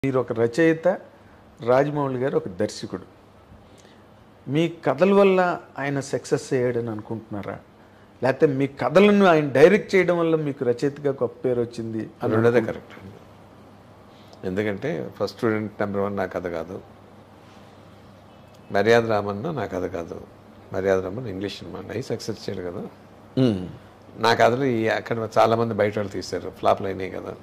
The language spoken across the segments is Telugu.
మీరు ఒక రచయిత రాజమౌళి గారు ఒక దర్శకుడు మీ కథల వల్ల ఆయన సక్సెస్ అయ్యాడని అనుకుంటున్నారా లేకపోతే మీ కథలను ఆయన డైరెక్ట్ చేయడం వల్ల మీకు రచయితగా గొప్ప పేరు వచ్చింది అని రెండోదే కరెక్ట్ అండి ఎందుకంటే ఫస్ట్ స్టూడెంట్ నెంబర్ వన్ నా కథ కాదు మర్యాద రామన్న నా కథ కాదు మర్యాద రామన్ ఇంగ్లీష్ సినిమా అయి సక్సెస్ చేయడు కదా మ్మ్. నా కథలు ఈ అక్కడ చాలా మంది బయట వాళ్ళు తీశారు ఫ్లాప్లు అయినాయి కదా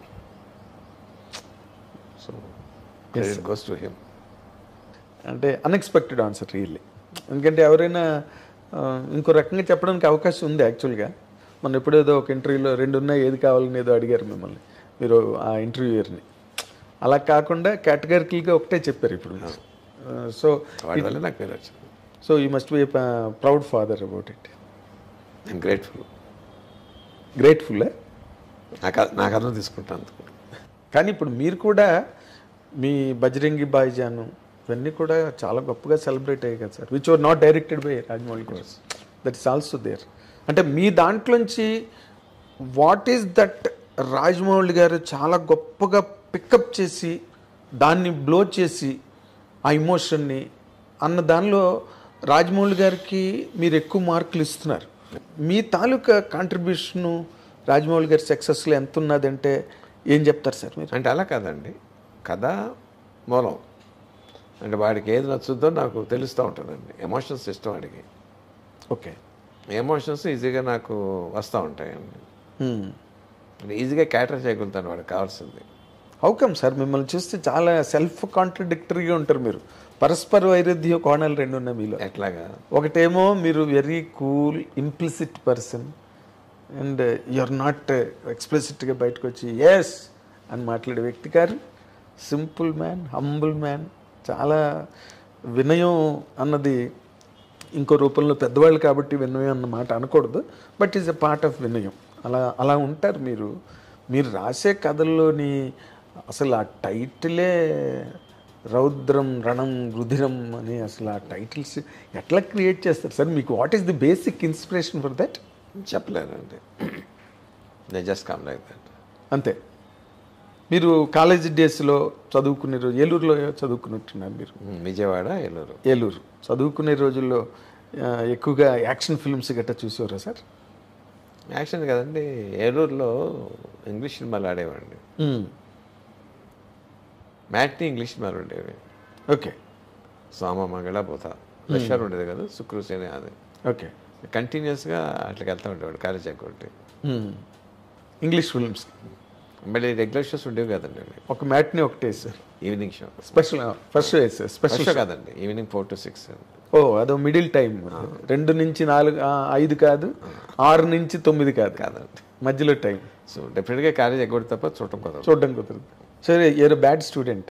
so credit goes to him అంటే అన్ఎక్స్పెక్టెడ్ ఆన్సర్ రియల్లీ ఎందుకంటే ఎవరైనా ఆ, ఇంకో రకంగా చెప్పడానికి అవకాశం ఉంది యాక్చువల్గా మన ఎప్పుడేదో ఒక ఇంటర్వ్యూలో రెండు ఉన్నాయి ఏది కావాలని ఏదో అడిగారు మిమ్మల్ని మీరు ఆ ఇంటర్వ్యూయర్ని అలా కాకుండా కేటగారికల్గా ఒకటే చెప్పారు ఇప్పుడు సో వాడి వల్ల నాకు పేరు వచ్చింది so you must be proud father about it నేను గ్రేట్ఫుల్ గ్రేట్ఫుల్ నా కథ నా కథను తీసుకుంటాను అందుకు కానీ ఇప్పుడు మీరు కూడా మీ బజరంగి బాయిజాను ఇవన్నీ కూడా చాలా గొప్పగా సెలబ్రేట్ అయ్యాయి కదా sir which are not directed by Rajamouli course that is also there అంటే మీ దాంట్లోంచి వాట్ ఈస్ దట్ రాజమౌళి గారు చాలా గొప్పగా పికప్ చేసి దాన్ని బ్లో చేసి ఆ ఇమోషన్ని అన్న దానిలో రాజమౌళి గారికి మీరు ఎక్కువ మార్కులు ఇస్తున్నారు మీ తాలూకా కాంట్రిబ్యూషను రాజమౌళి గారి సక్సెస్లో ఎంత ఉన్నదంటే ఏం చెప్తారు సార్ మీరు అంటే అలా కాదండి కథ మూలం అంటే వాడికి ఏది నచ్చుద్దో నాకు తెలుస్తూ ఉంటుందండి ఎమోషన్స్ ఇష్టం వాడికి ఓకే ఎమోషన్స్ ఈజీగా నాకు వస్తూ ఉంటాయండి నేను ఈజీగా క్యాటర్ చేయగలుగుతాను వాడికి కావాల్సింది హౌ కమ్ సార్ మిమ్మల్ని చూస్తే చాలా సెల్ఫ్ కాంట్రడిక్టరీగా ఉంటారు మీరు పరస్పర వైరుధ్య కోణాలు రెండు ఉన్నాయి మీలో ఎట్లాగా ఒకటేమో మీరు very cool implicit person and are not ఎక్స్ప్లిసిట్గా బయటకు వచ్చి ఎస్ అని మాట్లాడే వ్యక్తి గారు సింపుల్ మ్యాన్ హంబుల్ మ్యాన్ చాలా వినయం అన్నది ఇంకో రూపంలో పెద్దవాళ్ళు కాబట్టి వినయం అన్న మాట అనకూడదు but is a part of వినయం అలా అలా ఉంటారు మీరు మీరు రాసే కథల్లోని అసలు ఆ టైటిలే రౌద్రం రణం రుధిరం అని అసలు ఆ టైటిల్స్ ఎట్లా క్రియేట్ చేస్తారు సార్ మీకు what is the basic inspiration for that చెప్పలేనండి నేను జస్ట్ కమ్ లైక్ దట్ అంతే మీరు కాలేజ్ డేస్లో చదువుకునే రోజు ఏలూరులో చదువుకున్నట్టున్నారు మీరు విజయవాడ ఏలూరు ఏలూరు చదువుకునే రోజుల్లో ఆ, ఎక్కువగా యాక్షన్ ఫిల్మ్స్ గట్రా చూసేవారా సార్ యాక్షన్ కదండి ఏలూరులో ఇంగ్లీష్ సినిమాలు ఆడేవాడిని మ్యాట్ని ఇంగ్లీష్ సినిమాలు ఉండేవి ఓకే సోమ మంగళ పోత రష్యాలు ఉండేది కదా శుక్రసేనే అది ఓకే కంటిన్యూస్గా అట్లకి వెళ్తూ ఉండేవాడు కాలేజ్ ఎగ్గొట్టి ఇంగ్లీష్ ఫిల్మ్స్ మళ్ళీ రెగ్యులర్ షోస్ ఉండేవి కదండి అవి. ఒక మ్యాట్ని ఒకటే sir evening show special first sir first special show కాదండి ఈవినింగ్ ఫోర్ టు సిక్స్ ఓ అదో మిడిల్ టైం రెండు నుంచి నాలుగు ఆ, ఐదు కాదు ఆరు నుంచి తొమ్మిది కాదు కాదండి మధ్యలో టైం సో డెఫినెట్గా కాలేజ్ ఎగ్గొట్టి తప్ప చూడటం కుదరదు చూడడం కుదరదు సరే ఏదో బ్యాడ్ స్టూడెంట్